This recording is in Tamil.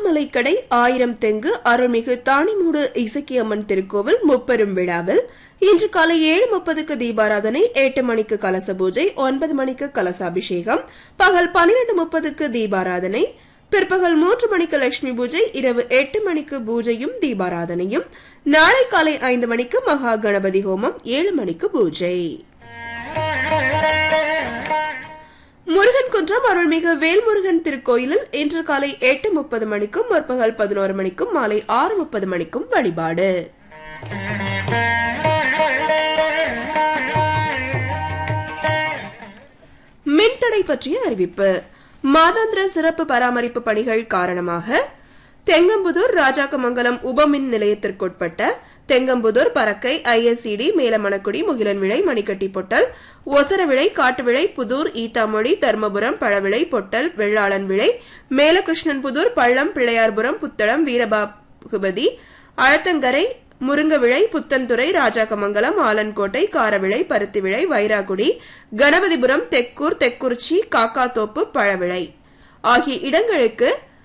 அண்ணாமலைக்கடை ஆயிரம் தெங்கு அருள்மிகு தாணிமூடு இசக்கியம்மன் திருக்கோவில் முப்பெரும் விழாவில் இன்று காலை ஏழு முப்பதுக்கு தீபாராதனை எட்டு மணிக்கு கலச பூஜை ஒன்பது மணிக்கு கலசாபிஷேகம் பகல் பன்னிரண்டு முப்பதுக்கு தீபாராதனை பிற்பகல் மூன்று மணிக்கு லட்சுமி பூஜை இரவு எட்டு மணிக்கு பூஜையும் தீபாராதனையும் நாளை காலை ஐந்து மணிக்கு மகா கணபதி ஹோமம் ஏழு மணிக்கு பூஜை முருகன் குன்றம் அருள்மிகு வேல்முருகன் திருக்கோயிலில் இன்று காலை எட்டு முப்பது மணிக்கும் முற்பகல் பதினோரு மணிக்கும் மாலை ஆறு முப்பது மணிக்கும் வழிபாடு மின்தடை பற்றிய அறிவிப்பு மாதாந்திர சிறப்பு பராமரிப்பு பணிகள் காரணமாக தெங்கம்புதூர் ராஜாக்கமங்கலம் உபமின் நிலையத்திற்குட்பட்ட தெங்கம்புதூர் பறக்கை ஐஎஸ்சிடி மேலமணக்குடி முகிலன்விளை மணிக்கட்டி பொட்டல் ஒசரவிளை காட்டுவிளை புதூர் ஈத்தாமொழி தர்மபுரம் பழவிளை பொட்டல் வெள்ளாளன் விளை மேலகிருஷ்ணன்புதூர் பள்ளம் பிள்ளையார்புரம் புத்தளம் வீரபாகுபதி அழத்தங்கரை முருங்கவிளை புத்தன்துறை ராஜாக்கமங்கலம் ஆலன்கோட்டை காரவிளை பருத்திவிளை வைராகுடி கணபதிபுரம் தெக்கூர் தெக்குறிச்சி காக்காத்தோப்பு பழவிளை ஆகிய இடங்களுக்கு